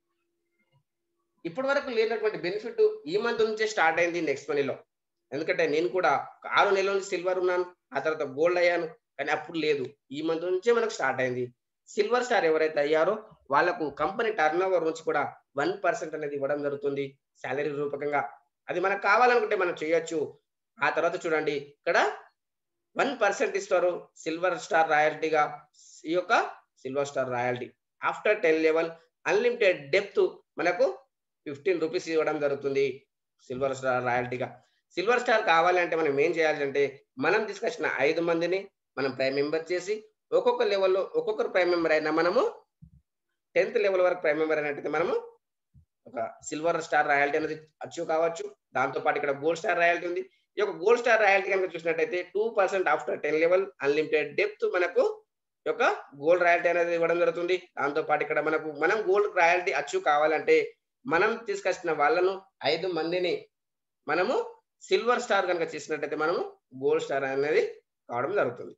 ఇప్పటి వరకు లేనటువంటి బెనిఫిట్ ఈ మంత్ నుంచే స్టార్ట్ అయింది నెక్స్ట్ మనీలో ఎందుకంటే నేను కూడా ఆరు నెలల నుంచి సిల్వర్ ఉన్నాను ఆ తర్వాత గోల్డ్ అయ్యాను కానీ అప్పుడు లేదు ఈ మంత్ నుంచే మనకు స్టార్ట్ అయింది సిల్వర్ స్టార్ ఎవరైతే అయ్యారో వాళ్ళకు కంపెనీ టర్న్ ఓవర్ నుంచి కూడా వన్ పర్సెంట్ అనేది ఇవ్వడం జరుగుతుంది శాలరీ రూపకంగా అది మనకు కావాలనుకుంటే మనం చేయొచ్చు ఆ తర్వాత చూడండి ఇక్కడ వన్ పర్సెంట్ ఇస్తారు సిల్వర్ స్టార్ రాయల్టీగా ఈ యొక్క silver star royalty after ten level unlimited depth మనకు ఫిఫ్టీన్ రూపీస్ ఇవ్వడం జరుగుతుంది సిల్వర్ స్టార్ రాయల్టీగా సిల్వర్ స్టార్ కావాలంటే మనం ఏం చేయాలంటే మనం తీసుకొచ్చిన ఐదు మందిని మనం ప్రైమ్ మెంబర్ చేసి ఒక్కొక్క లెవెల్లో ఒక్కొక్కరు ప్రైమ్ మెంబర్ అయినా మనము టెన్త్ లెవెల్ వరకు ప్రైమ్ మెంబర్ అయినట్టయితే మనము ఒక సిల్వర్ స్టార్ రాయల్టీ అనేది అచీవ్ కావచ్చు దాంతో పాటు ఇక్కడ గోల్డ్ స్టార్ రాయల్టీ ఉంది ఈ యొక్క గోల్డ్ స్టార్ రాయల్టీ కనుక చూసినట్టయితే two percent after ten level unlimited depth మనకు ఈ యొక్క గోల్డ్ రాయల్టీ అనేది ఇవ్వడం జరుగుతుంది దాంతో పాటు ఇక్కడ మనకు మనం గోల్డ్ రాయల్టీ అచీవ్ కావాలంటే మనం తీసుకొచ్చిన వాళ్ళను ఐదు మందిని మనము సిల్వర్ స్టార్ కనుక చేసినట్టయితే మనము గోల్డ్ స్టార్ అనేది కావడం జరుగుతుంది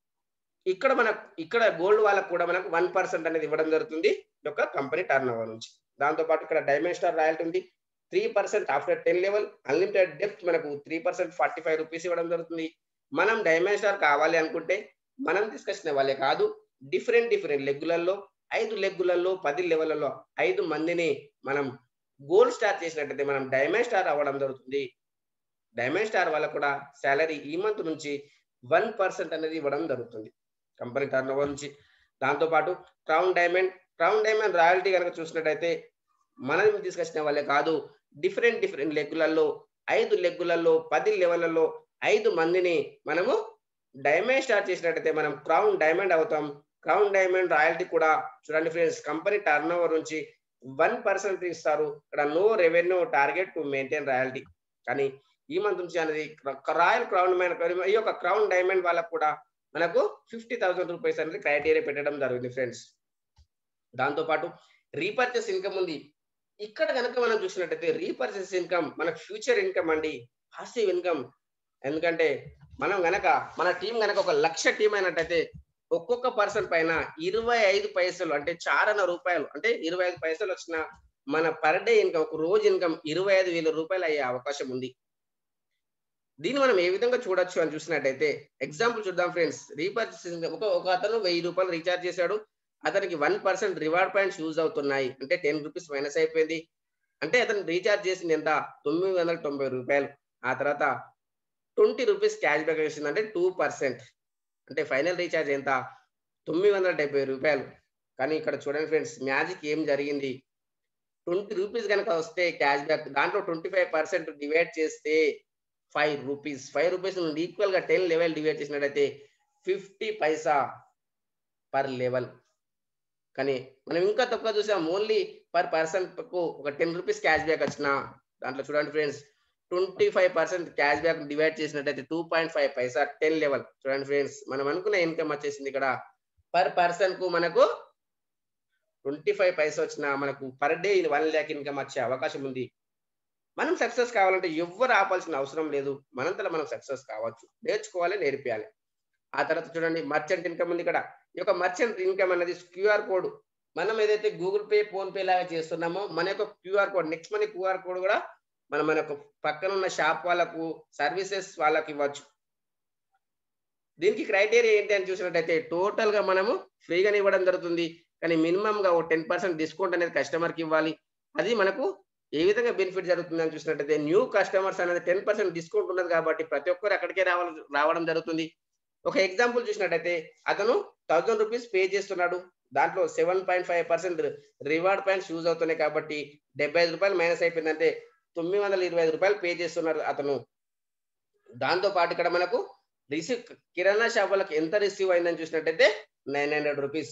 ఇక్కడ మన ఇక్కడ గోల్డ్ వాళ్ళకు కూడా మనకు వన్ పర్సెంట్ అనేది ఇవ్వడం జరుగుతుంది ఈ యొక్క కంపెనీ టర్న్ ఓవర్ నుంచి దాంతో పాటు ఇక్కడ డైమండ్ స్టార్ రాయల్టీ ఉంది three percent after ten level unlimited depth మనకు three percent forty five rupees ఇవ్వడం జరుగుతుంది మనం డైమండ్ స్టార్ కావాలి అనుకుంటే మనం తీసుకొచ్చిన వాళ్ళే కాదు డిఫరెంట్ డిఫరెంట్ లెగ్గులలో ఐదు లెగ్గులలో పది లెవెల్లో ఐదు మందిని మనం గోల్డ్ స్టార్ చేసినట్టయితే మనం డైమండ్ స్టార్ అవ్వడం జరుగుతుంది డైమండ్ స్టార్ వాళ్ళకు కూడా శాలరీ ఈ మంత్ నుంచి వన్ పర్సెంట్ అనేది ఇవ్వడం జరుగుతుంది కంపెనీ టర్న్ ఓవర్ నుంచి దాంతో పాటు crown diamond crown diamond royalty కనుక చూసినట్టయితే మనం తీసుకొచ్చిన వాళ్ళే కాదు డిఫరెంట్ డిఫరెంట్ లెగ్గులలో ఐదు లెగ్గులలో పది లెవెల్లలో ఐదు మందిని మనము డైమండ్ స్టార్ చేసినట్టయితే మనం క్రౌన్ డైమండ్ అవుతాం క్రౌన్ డైమండ్ రాయల్టీ కూడా చూడండి ఫ్రెండ్స్ కంపెనీ టర్న్ ఓవర్ నుంచి వన్ పర్సెంట్ ఇస్తారు ఇక్కడ no revenue target to maintain royalty కానీ ఈ మంత్ నుంచి అనేది రాయల్ క్రౌన్ ఈ యొక్క క్రౌన్ డైమండ్ వాళ్ళకు కూడా మనకు ఫిఫ్టీ థౌసండ్ రూపీస్ అనేది క్రైటీరియా పెట్టడం జరిగింది ఫ్రెండ్స్ దాంతో పాటు రీపర్చేస్ ఇన్కమ్ ఉంది ఇక్కడ కనుక మనం చూసినట్టయితే రీపర్చేస్ ఇన్కమ్ మనకు ఫ్యూచర్ ఇన్కమ్ అండి పాసివ్ ఇన్కమ్ ఎందుకంటే మనం గనక మన టీం గనక ఒక లక్ష టీం అయినట్టయితే ఒక్కొక్క పర్సన్ పైన ఇరవై ఐదు పైసలు అంటే చారణ రూపాయలు అంటే ఇరవై ఐదు పైసలు వచ్చిన మన పర్ డే ఇన్కమ్ ఒక రోజు ఇన్కమ్ ఇరవై ఐదు వేల రూపాయలు అయ్యే అవకాశం ఉంది దీన్ని మనం ఏ విధంగా చూడొచ్చు అని చూసినట్టయితే ఎగ్జాంపుల్ చూద్దాం ఫ్రెండ్స్ రీపర్చేస్ ఇన్కమ్ ఒక ఒక అతను వెయ్యి రూపాయలు రీఛార్జ్ చేశాడు అతనికి one percent reward points use అవుతున్నాయి అంటే టెన్ రూపీస్ మైనస్ అయిపోయింది అంటే అతను రీఛార్జ్ చేసింది ఎంత తొమ్మిది వందల తొంభై రూపాయలు ఆ తర్వాత ట్వంటీ రూపీస్ క్యాష్ బ్యాక్ వచ్చింది అంటే టూ పర్సెంట్ అంటే ఫైనల్ రీఛార్జ్ ఎంత తొమ్మిది వందల డెబ్బై రూపాయలు కానీ ఇక్కడ చూడండి ఫ్రెండ్స్ మ్యాజిక్ ఏం జరిగింది ట్వంటీ రూపీస్ కనుక వస్తే క్యాష్ బ్యాక్ దాంట్లో ట్వంటీ ఫైవ్ పర్సెంట్ డివైడ్ చేస్తే ఫైవ్ రూపీస్ ఫైవ్ రూపీస్ నుండి ఈక్వల్ గా టెన్ లెవెల్ డివైడ్ చేసినట్టయితే ఫిఫ్టీ పైసా పర్ లెవెల్ కానీ మనం ఇంకా తక్కువ చూసాం ఓన్లీ పర్ పర్సన్ కు ఒక టెన్ రూపీస్ క్యాష్ బ్యాక్ వచ్చిన దాంట్లో చూడండి friends twenty five percent cash back divide చేసినట్టయితే two point five paisa ten level చూడండి ఫ్రెండ్స్ మనం అనుకున్న ఇన్కమ్ వచ్చేసింది ఇక్కడ పర్ పర్సన్ కు మనకు ట్వంటీ ఫైవ్ పైసా వచ్చిన మనకు per day one lakh income వచ్చే అవకాశం ఉంది మనం సక్సెస్ కావాలంటే ఎవ్వరు ఆపాల్సిన అవసరం లేదు మనంతలో మనం సక్సెస్ కావచ్చు నేర్చుకోవాలి నేర్పియాలి ఆ తర్వాత చూడండి మర్చెంట్ ఇన్కమ్ ఉంది ఇక్కడ ఈ యొక్క మర్చెంట్ ఇన్కమ్ అనేది క్యూఆర్ కోడ్ మనం ఏదైతే గూగుల్ పే ఫోన్ పే లాగా చేస్తున్నామో మన యొక్క QR code next money QR code కూడా మనం మన యొక్క పక్కన ఉన్న షాప్ వాళ్ళకు సర్వీసెస్ వాళ్ళకి ఇవ్వచ్చు దీనికి క్రైటీరియా ఏంటి అని చూసినట్టయితే టోటల్ గా మనము ఫ్రీగానే ఇవ్వడం జరుగుతుంది కానీ మినిమం గా ఒక టెన్ పర్సెంట్ డిస్కౌంట్ అనేది కస్టమర్ కి ఇవ్వాలి అది మనకు ఏ విధంగా బెనిఫిట్ జరుగుతుంది అని చూసినట్టయితే న్యూ కస్టమర్స్ అనేది టెన్ పర్సెంట్ డిస్కౌంట్ ఉన్నది కాబట్టి ప్రతి ఒక్కరు అక్కడికే రావాలి రావడం జరుగుతుంది ఒక ఎగ్జాంపుల్ చూసినట్టయితే అతను థౌజండ్ రూపీస్ పే చేస్తున్నాడు దాంట్లో seven point five percent reward points use అవుతున్నాయి కాబట్టి డెబ్బై ఐదు రూపాయలు మైనస్ అయిపోయిందంటే తొమ్మిది వందల ఇరవై ఐదు రూపాయలు పే చేస్తున్నారు అతను దాంతో పాటు ఇక్కడ మనకు రిసీవ్ కిరాణా షాప్ వాళ్ళకి ఎంత రిసీవ్ అయిందని చూసినట్టయితే nine hundred rupees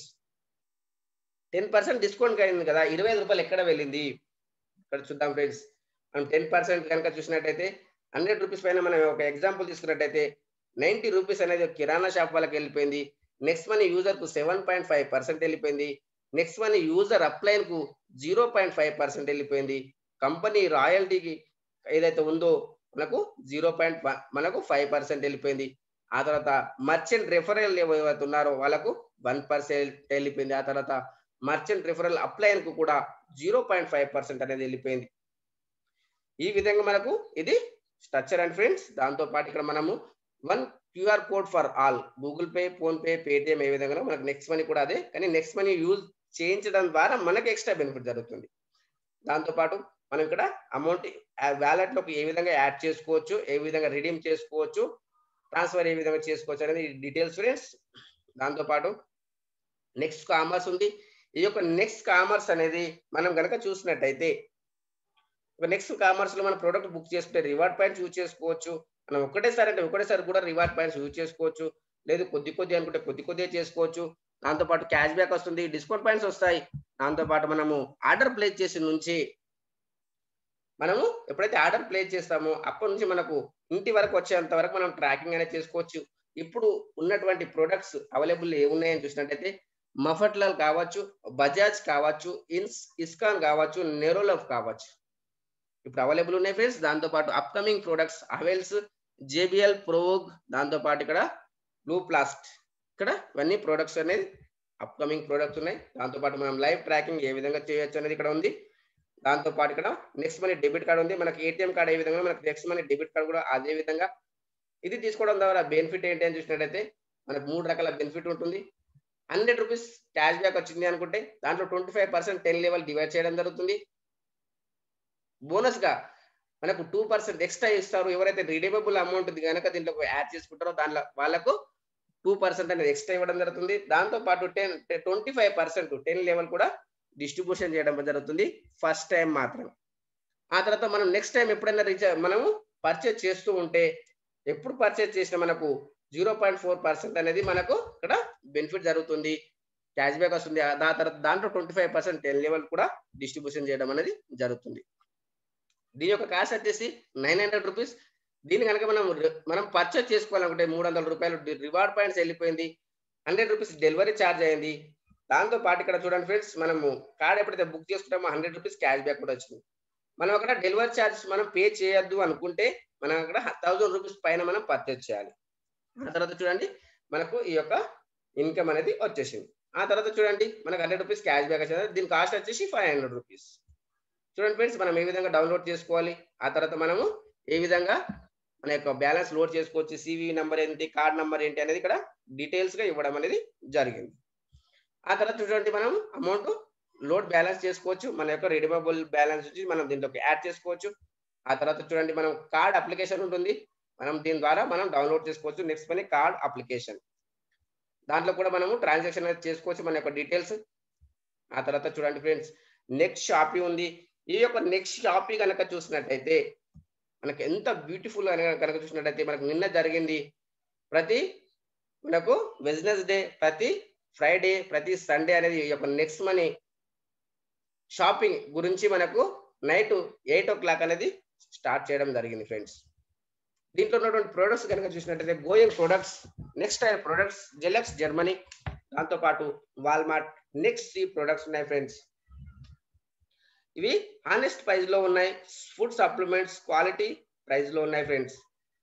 ten percent discount అయింది కదా ఇరవై ఐదు రూపాయలు ఎక్కడ వెళ్ళింది ఇక్కడ చూద్దాం ఫ్రెండ్స్ మనం టెన్ పర్సెంట్ కనుక చూసినట్టయితే హండ్రెడ్ రూపీస్ పైన మనం ఒక ఎగ్జాంపుల్ తీసుకున్నట్టయితే నైన్టీ రూపీస్ అనేది కిరాణా షాప్ వాళ్ళకి వెళ్ళిపోయింది నెక్స్ట్ మనీ యూజర్ కు సెవెన్ పాయింట్ ఫైవ్ పర్సెంట్ వెళ్ళిపోయింది నెక్స్ట్ మనీ యూజర్ అప్లైన్ కు జీరో పాయింట్ ఫైవ్ పర్సెంట్ వెళ్ళిపోయింది కంపెనీ రాయల్టీకి ఏదైతే ఉందో మనకు జీరో పాయింట్ మనకు ఫైవ్ పర్సెంట్ వెళ్ళిపోయింది ఆ తర్వాత మర్చెంట్ రెఫరల్ ఏవైతే ఉన్నారో వాళ్ళకు వన్ పర్సెంట్ వెళ్ళిపోయింది ఆ తర్వాత మర్చెంట్ రిఫరల్ అప్లైన్ కు కూడా జీరో పాయింట్ ఫైవ్ పర్సెంట్ అనేది వెళ్ళిపోయింది ఈ విధంగా మనకు ఇది స్ట్రక్చర్ అండ్ ఫ్రెండ్స్ దాంతో పాటు ఇక్కడ మనము one QR code for all Google Pay PhonePe Paytm ఏ విధంగా మనకు నెక్స్ట్ మనీ కూడా అదే కానీ నెక్స్ట్ మనీ యూజ్ చేయించడం ద్వారా మనకి ఎక్స్ట్రా బెనిఫిట్ జరుగుతుంది దాంతో పాటు మనం ఇక్కడ అమౌంట్ వ్యాలెట్ లోకి ఏ విధంగా యాడ్ చేసుకోవచ్చు ఏ విధంగా రిడీమ్ చేసుకోవచ్చు ట్రాన్స్ఫర్ ఏ విధంగా చేసుకోవచ్చు అనేది డీటెయిల్స్ ఫ్రెండ్స్ దాంతో పాటు నెక్స్ట్ కామర్స్ ఉంది ఈ యొక్క నెక్స్ట్ కామర్స్ అనేది మనం కనుక చూసినట్టయితే నెక్స్ట్ కామర్స్ లో మన ప్రోడక్ట్ బుక్ చేసుకుంటే రివార్డ్ పాయింట్స్ యూజ్ చేసుకోవచ్చు మనం ఒకటేసారి అంటే ఒకటేసారి కూడా రివార్డ్ పాయింట్స్ యూజ్ చేసుకోవచ్చు లేదు కొద్ది కొద్ది అనుకుంటే కొద్ది కొద్దిగా చేసుకోవచ్చు దాంతో పాటు క్యాష్ బ్యాక్ వస్తుంది డిస్కౌంట్ పాయింట్స్ వస్తాయి దాంతో పాటు మనము ఆర్డర్ ప్లేస్ చేసి నుంచి మనము ఎప్పుడైతే ఆర్డర్ ప్లేస్ చేస్తామో అప్పటి నుంచి మనకు ఇంటి వరకు వచ్చేంత వరకు మనం ట్రాకింగ్ అనేది చేసుకోవచ్చు ఇప్పుడు ఉన్నటువంటి ప్రొడక్ట్స్ అవైలబుల్ ఏ ఉన్నాయని చూసినట్టయితే మఫట్లాల్ కావచ్చు బజాజ్ కావచ్చు ఇన్స్ ఇస్కాన్ కావచ్చు నెరోలఫ్ కావచ్చు ఇప్పుడు అవైలబుల్ ఉన్నాయి ఫ్రెండ్స్ దాంతో పాటు అప్కమింగ్ ప్రొడక్ట్స్ అవెల్స్ జేబిఎల్ ప్రోగ్ దాంతో పాటు ఇక్కడ బ్లూ ప్లాస్ట్ ఇక్కడ ఇవన్నీ ప్రొడక్ట్స్ అనేది అప్కమింగ్ ప్రొడక్ట్స్ ఉన్నాయి దాంతో పాటు మనం లైవ్ ట్రాకింగ్ ఏ విధంగా చేయొచ్చు అనేది ఇక్కడ ఉంది దాంతో పాటు ఇక్కడ నెక్స్ట్ మనీ డెబిట్ కార్డ్ ఉంది మనకి ఏటీఎం కార్డ్ ఏ విధంగా మనకి నెక్స్ట్ మనీ డెబిట్ కార్డ్ కూడా అదే విధంగా ఇది తీసుకోవడం ద్వారా బెనిఫిట్ ఏంటి అని చూసినట్టయితే మనకు మూడు రకాల బెనిఫిట్ ఉంటుంది హండ్రెడ్ రూపీస్ క్యాష్ బ్యాక్ వచ్చింది అనుకుంటే దాంట్లో twenty five percent ten level divide చేయడం జరుగుతుంది బోనస్ గా మనకు టూ పర్సెంట్ ఎక్స్ట్రా ఇస్తారు ఎవరైతే రిడీమబుల్ అమౌంట్ కనుక దీంట్లో యాడ్ చేసుకుంటారో దాంట్లో వాళ్ళకు టూ పర్సెంట్ అనేది ఎక్స్ట్రా ఇవ్వడం జరుగుతుంది దాంతో పాటు ten twenty five percent ten level కూడా డిస్ట్రిబ్యూషన్ చేయడం జరుగుతుంది ఫస్ట్ టైం మాత్రమే ఆ తర్వాత మనం నెక్స్ట్ టైం ఎప్పుడైనా రీచ్ మనము పర్చేజ్ చేస్తూ ఉంటే ఎప్పుడు పర్చేజ్ చేసినా మనకు జీరో పాయింట్ ఫోర్ పర్సెంట్ అనేది మనకు ఇక్కడ బెనిఫిట్ జరుగుతుంది క్యాష్ బ్యాక్ వస్తుంది దాని తర్వాత దాంట్లో twenty five percent ten level కూడా డిస్ట్రిబ్యూషన్ చేయడం అనేది జరుగుతుంది దీని యొక్క కాస్ట్ వచ్చేసి నైన్ హండ్రెడ్ రూపీస్ దీన్ని కనుక మనం మనం పర్చేజ్ చేసుకోవాలనుకుంటే మూడు వందల రూపాయలు రివార్డ్ పాయింట్స్ వెళ్ళిపోయింది హండ్రెడ్ రూపీస్ డెలివరీ ఛార్జ్ అయింది దాంతో పాటు ఇక్కడ చూడండి ఫ్రెండ్స్ మనము కార్డ్ ఎప్పుడైతే బుక్ చేసుకుంటామో హండ్రెడ్ రూపీస్ క్యాష్ బ్యాక్ కూడా వచ్చింది మనం అక్కడ డెలివరీ ఛార్జెస్ మనం పే చేయొద్దు అనుకుంటే మనం అక్కడ థౌసండ్ రూపీస్ పైన మనం పర్చేజ్ చేయాలి ఆ తర్వాత చూడండి మనకు ఈ యొక్క ఇన్కమ్ అనేది వచ్చేసింది ఆ తర్వాత చూడండి మనకు హండ్రెడ్ రూపీస్ క్యాష్ బ్యాక్ వచ్చింది దీని కాస్ట్ వచ్చేసి ఫైవ్ హండ్రెడ్ రూపీస్ చూడండి ఫ్రెండ్స్ మనం ఏ విధంగా డౌన్లోడ్ చేసుకోవాలి ఆ తర్వాత మనము ఏ విధంగా మన యొక్క బ్యాలెన్స్ లోడ్ చేసుకోవచ్చు సివి నెంబర్ ఏంటి కార్డ్ నెంబర్ ఏంటి అనేది ఇక్కడ డీటెయిల్స్ గా ఇవ్వడం అనేది జరిగింది ఆ తర్వాత చూడండి మనం అమౌంట్ లోడ్ బ్యాలెన్స్ చేసుకోవచ్చు మన యొక్క రిడీమబుల్ బ్యాలెన్స్ వచ్చి మనం దీంట్లోకి యాడ్ చేసుకోవచ్చు ఆ తర్వాత చూడండి మనం కార్డ్ అప్లికేషన్ ఉంటుంది మనం దీని ద్వారా మనం డౌన్లోడ్ చేసుకోవచ్చు నెక్స్ట్ మనీ కార్డ్ అప్లికేషన్ దాంట్లో కూడా మనము ట్రాన్సాక్షన్ అనేది చేసుకోవచ్చు మన యొక్క డీటెయిల్స్ ఆ తర్వాత చూడండి ఫ్రెండ్స్ నెక్స్ట్ షాపీ ఉంది ఈ యొక్క నెక్స్ట్ షాపీ కనుక చూసినట్టయితే మనకు ఎంత బ్యూటిఫుల్ అని కనుక చూసినట్టయితే మనకు నిన్న జరిగింది ప్రతి మనకు బిజినెస్ డే ప్రతి ఫ్రైడే ప్రతి సండే అనేది ఈ యొక్క నెక్స్ట్ మనీ షాపింగ్ గురించి మనకు నైట్ ఎయిట్ ఓ క్లాక్ అనేది స్టార్ట్ చేయడం జరిగింది ఫ్రెండ్స్ దీంట్లో ఉన్నటువంటి ప్రొడక్ట్స్ కనుక చూసినట్టయితే going products next tyre products జెలక్స్ జర్మనీ దాంతో పాటు వాల్మార్ట్ నెక్స్ట్ ఈ ప్రొడక్ట్స్ ఉన్నాయి ఫ్రెండ్స్ ఇవి హానెస్ట్ ప్రైస్ లో ఉన్నాయి ఫుడ్ సప్లిమెంట్స్ క్వాలిటీ ప్రైస్ లో ఉన్నాయి ఫ్రెండ్స్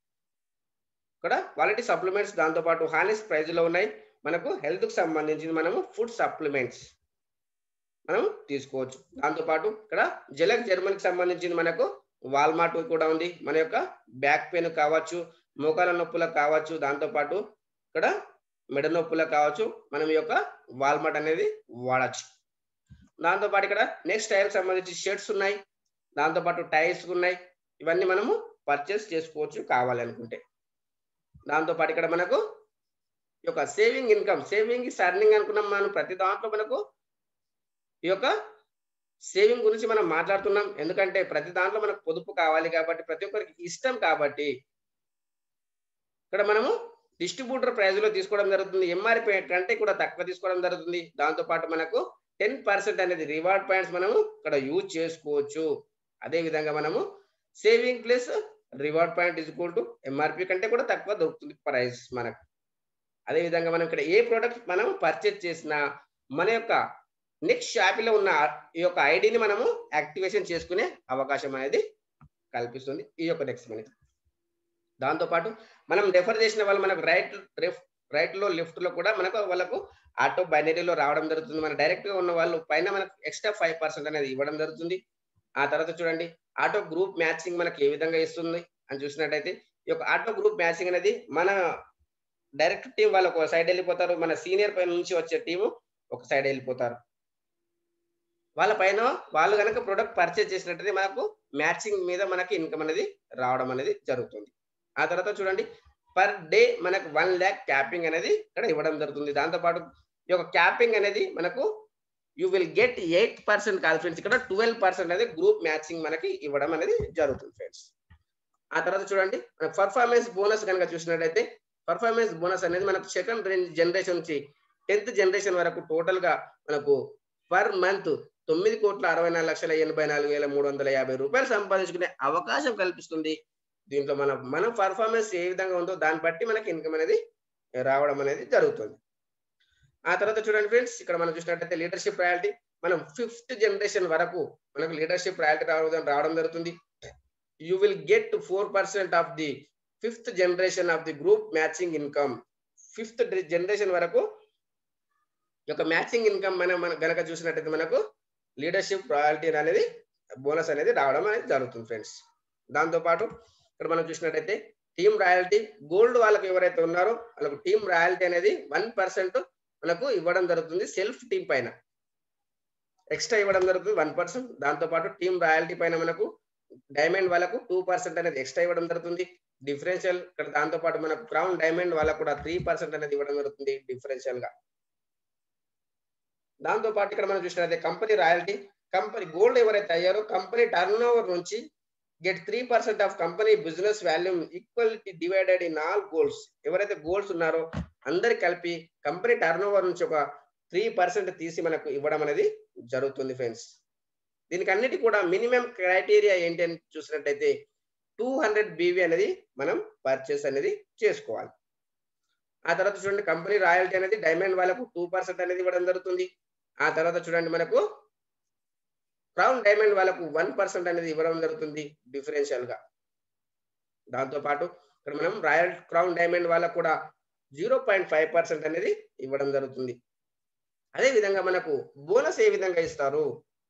ఇక్కడ క్వాలిటీ సప్లిమెంట్స్ దాంతో పాటు హానెస్ట్ ప్రైస్ లో ఉన్నాయి మనకు హెల్త్ కు సంబంధించింది మనము ఫుడ్ సప్లిమెంట్స్ మనం తీసుకోవచ్చు దాంతో పాటు ఇక్కడ జలక్ జర్మనీకి సంబంధించింది మనకు వాల్మార్ట్ కూడా ఉంది మన యొక్క బ్యాక్ పెయిన్ కావచ్చు మోకాల నొప్పులకు కావచ్చు దాంతో పాటు ఇక్కడ మెడ నొప్పులకు కావచ్చు మనం ఈ యొక్క వాల్మార్ట్ అనేది వాడచ్చు దాంతో పాటు ఇక్కడ నెక్స్ట్ టైర్ సంబంధించి షర్ట్స్ ఉన్నాయి దాంతో పాటు టైర్స్ ఉన్నాయి ఇవన్నీ మనము పర్చేస్ చేసుకోవచ్చు కావాలి అనుకుంటే దాంతో పాటు ఇక్కడ మనకు ఈ యొక్క saving income saving is earning అనుకున్నాం మనం ప్రతి దాంట్లో మనకు ఈ యొక్క సేవింగ్ గురించి మనం మాట్లాడుతున్నాం ఎందుకంటే ప్రతి దాంట్లో మనకు పొదుపు కావాలి కాబట్టి ప్రతి ఒక్కరికి ఇష్టం కాబట్టి ఇక్కడ మనము డిస్ట్రిబ్యూటర్ ప్రైజ్ లో తీసుకోవడం జరుగుతుంది ఎంఆర్పి కంటే కూడా తక్కువ తీసుకోవడం జరుగుతుంది దాంతో పాటు మనకు టెన్ పర్సెంట్ అనేది రివార్డ్ పాయింట్స్ మనము ఇక్కడ యూజ్ చేసుకోవచ్చు అదే విధంగా మనము saving plus reward point is equal to MRP కంటే కూడా తక్కువ దొరుకుతుంది ప్రైస్ మనకు అదే విధంగా మనం ఇక్కడ ఏ ప్రోడక్ట్ మనం పర్చేజ్ చేసినా మన యొక్క నెక్స్ట్ షాపీలో ఉన్న ఈ యొక్క ఐడిని మనము యాక్టివేషన్ చేసుకునే అవకాశం అనేది కల్పిస్తుంది ఈ యొక్క నెక్స్ట్ మనీ దాంతోపాటు మనం రెఫర్ చేసిన వాళ్ళు మనకు రైట్ రైట్ లో లెఫ్ట్ లో కూడా మనకు వాళ్ళకు ఆటో బైనరీలో రావడం జరుగుతుంది మన డైరెక్ట్ గా ఉన్న వాళ్ళు పైన మనకు ఎక్స్ట్రా ఫైవ్ పర్సెంట్ అనేది ఇవ్వడం జరుగుతుంది ఆ తర్వాత చూడండి ఆటో గ్రూప్ మ్యాచింగ్ మనకి ఏ విధంగా ఇస్తుంది అని చూసినట్టయితే ఈ యొక్క ఆటో గ్రూప్ మ్యాచింగ్ అనేది మన డైరెక్ట్ టీం వాళ్ళు ఒక సైడ్ వెళ్ళిపోతారు మన సీనియర్ పైన నుంచి వచ్చే టీము ఒక సైడ్ వెళ్ళిపోతారు వాళ్ళ పైన వాళ్ళు కనుక ప్రొడక్ట్ పర్చేజ్ చేసినట్టయితే మనకు మ్యాచింగ్ మీద మనకి ఇన్కమ్ అనేది రావడం అనేది జరుగుతుంది ఆ తర్వాత చూడండి పర్ డే మనకు వన్ ల్యాక్ క్యాపింగ్ అనేది ఇక్కడ ఇవ్వడం జరుగుతుంది దాంతోపాటు ఈ యొక్క క్యాపింగ్ అనేది మనకు you will get eight percent కాదు ఫ్రెండ్స్ ఇక్కడ ట్వెల్వ్ పర్సెంట్ అనేది గ్రూప్ మ్యాచింగ్ మనకి ఇవ్వడం అనేది జరుగుతుంది ఫ్రెండ్స్ ఆ తర్వాత చూడండి పర్ఫార్మెన్స్ బోనస్ కనుక చూసినట్టయితే పర్ఫార్మెన్స్ బోనస్ అనేది మనకు సెకండ్ జనరేషన్ నుంచి టెన్త్ జనరేషన్ వరకు టోటల్ గా మనకు పర్ మంత్ తొమ్మిది కోట్ల అరవై నాలుగు లక్షల ఎనభై నాలుగు వేల మూడు వందల యాభై రూపాయలు సంపాదించుకునే అవకాశం కల్పిస్తుంది దీంట్లో మన మన పర్ఫార్మెన్స్ ఏ విధంగా ఉందో దాన్ని బట్టి మనకి ఇన్కమ్ అనేది రావడం అనేది జరుగుతుంది ఆ తర్వాత చూడండి ఫ్రెండ్స్ ఇక్కడ మనం చూసినట్టయితే లీడర్షిప్ ప్రయారిటీ మనం ఫిఫ్త్ జనరేషన్ వరకు మనకు లీడర్షిప్ ప్రయారిటీ రావడం రావడం జరుగుతుంది you will get four percent of the fifth generation of the group matching income fifth generation వరకు యొక్క మ్యాచింగ్ ఇన్కమ్ మనం మన గనక చూసినట్టయితే మనకు లీడర్షిప్ రాయల్టీ అనేది బోనస్ అనేది రావడం అనేది జరుగుతుంది ఫ్రెండ్స్ దాంతో పాటు ఇక్కడ మనం చూసినట్టయితే టీమ్ రాయల్టీ గోల్డ్ వాళ్ళకి ఎవరైతే ఉన్నారో వాళ్ళకు టీమ్ రాయల్టీ అనేది వన్ పర్సెంట్ మనకు ఇవ్వడం జరుగుతుంది సెల్ఫ్ టీం పైన ఎక్స్ట్రా ఇవ్వడం జరుగుతుంది వన్ పర్సెంట్ దాంతో పాటు టీమ్ రాయల్టీ పైన మనకు డైమండ్ వాళ్ళకు టూ పర్సెంట్ అనేది ఎక్స్ట్రా ఇవ్వడం జరుగుతుంది డిఫరెన్షియల్ ఇక్కడ దాంతో పాటు మనకు క్రౌన్ డైమండ్ వాళ్ళకు కూడా త్రీ పర్సెంట్ అనేది ఇవ్వడం జరుగుతుంది డిఫరెన్షియల్ గా దాంతో పాటు ఇక్కడ మనం చూసినట్లయితే కంపెనీ రాయల్టీ కంపెనీ గోల్డ్ ఎవరైతే అయ్యారో కంపెనీ టర్న్ ఓవర్ నుంచి get three percent of company business volume equality divided in all goals ఎవరైతే గోల్స్ ఉన్నారో అందరి కలిపి కంపెనీ టర్న్ ఓవర్ నుంచి ఒక త్రీ పర్సెంట్ తీసి మనకు ఇవ్వడం అనేది జరుగుతుంది ఫ్రెండ్స్ దీనికి అన్నిటి కూడా మినిమం క్రైటీరియా ఏంటి అని చూసినట్టయితే టూ హండ్రెడ్ బీవీ అనేది మనం పర్చేస్ అనేది చేసుకోవాలి ఆ తర్వాత చూడండి కంపెనీ రాయల్టీ అనేది డైమండ్ వాళ్ళకు టూ పర్సెంట్ అనేది ఇవ్వడం జరుగుతుంది ఆ తర్వాత చూడండి మనకు క్రౌన్ డైమండ్ వాళ్ళకు వన్ పర్సెంట్ అనేది ఇవ్వడం జరుగుతుంది డిఫరెన్షియల్ గా దాంతో పాటు ఇక్కడ మనం రాయల్ క్రౌన్ డైమండ్ వాళ్ళకు కూడా జీరో పాయింట్ ఫైవ్ పర్సెంట్ అనేది ఇవ్వడం జరుగుతుంది అదే విధంగా మనకు బోనస్ ఏ విధంగా ఇస్తారు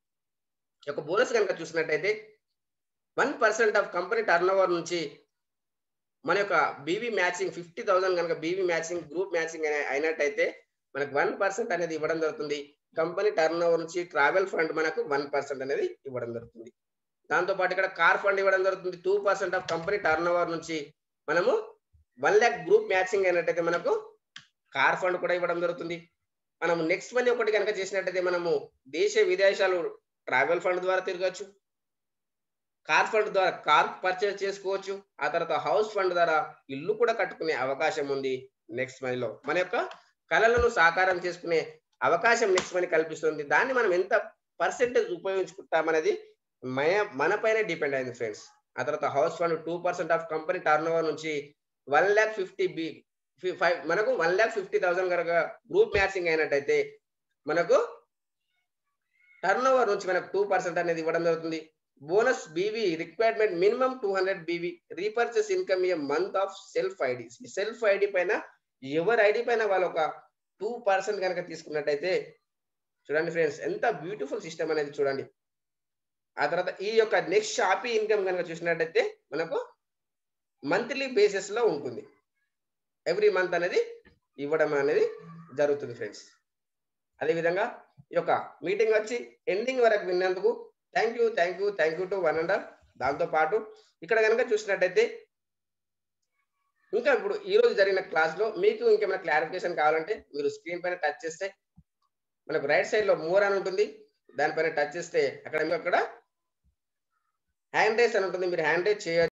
ఒక బోనస్ కనుక చూసినట్టయితే one percent of company turn over నుంచి మన యొక్క బీవీ మ్యాచింగ్ ఫిఫ్టీ థౌసండ్ కనుక బీవీ మ్యాచింగ్ గ్రూప్ మ్యాచింగ్ అయినట్టయితే మనకు వన్ పర్సెంట్ అనేది ఇవ్వడం జరుగుతుంది కంపెనీ టర్న్ ఓవర్ నుంచి ట్రావెల్ ఫండ్ మనకు వన్ పర్సెంట్ అనేది ఇవ్వడం జరుగుతుంది దాంతో పాటు ఇక్కడ కార్ ఫండ్ ఇవ్వడం జరుగుతుంది two percent of company turn over నుంచి మనము వన్ ల్యాక్ గ్రూప్ మ్యాచింగ్ అయినట్టయితే మనకు కార్ ఫండ్ కూడా ఇవ్వడం జరుగుతుంది మనము నెక్స్ట్ మనీ ఒకటి కనుక చేసినట్టయితే మనము దేశ విదేశాలు ట్రావెల్ ఫండ్ ద్వారా తిరగచ్చు కార్ ఫండ్ ద్వారా కార్ పర్చేస్ చేసుకోవచ్చు ఆ తర్వాత హౌస్ ఫండ్ ద్వారా ఇల్లు కూడా కట్టుకునే అవకాశం ఉంది నెక్స్ట్ మనీలో మన యొక్క కళలను సాకారం చేసుకునే అవకాశం నెక్స్ట్ మనీ కల్పిస్తుంది దాన్ని మనం ఎంత పర్సెంటేజ్ ఉపయోగించుకుంటామనేది మన మన పైన డిపెండ్ అయింది ఫ్రెండ్స్ ఆ తర్వాత house fund two percent of company turn over నుంచి one lakh fifty B five మనకు వన్ ల్యాక్ ఫిఫ్టీ థౌసండ్ కనుక గ్రూప్ మ్యాచింగ్ అయినట్టయితే మనకు టర్న్ ఓవర్ నుంచి మనకు టూ పర్సెంట్ అనేది ఇవ్వడం జరుగుతుంది bonus BV requirement minimum two hundred BV repurchase income a month of self ID self ID పైన ఎవరి ఐడి పైన వాళ్ళు ఒక టూ పర్సెంట్ కనుక తీసుకున్నట్టయితే చూడండి ఫ్రెండ్స్ ఎంత బ్యూటిఫుల్ సిస్టమ్ అనేది చూడండి ఆ తర్వాత ఈ యొక్క నెక్స్ట్ షాపీ ఇన్కమ్ కనుక చూసినట్టయితే మనకు మంత్లీ బేసిస్ లో ఉంటుంది ఎవ్రీ మంత్ అనేది ఇవ్వడం అనేది జరుగుతుంది ఫ్రెండ్స్ అదేవిధంగా ఈ యొక్క మీటింగ్ వచ్చి ఎండింగ్ వరకు విన్నందుకు thank you thank you thank you to one and of దాంతో పాటు ఇక్కడ కనుక చూసినట్టయితే ఇంకా ఇప్పుడు ఈ రోజు జరిగిన క్లాస్ లో మీకు ఇంకేమైనా క్లారిఫికేషన్ కావాలంటే మీరు స్క్రీన్ పైన టచ్ చేస్తే మనకు రైట్ సైడ్ లో మోర్ అని ఉంటుంది దానిపైన టచ్ చేస్తే అక్కడ మీకు అక్కడ హ్యాండ్ రేస్ అని ఉంటుంది మీరు హ్యాండ్ రేస్ చేయ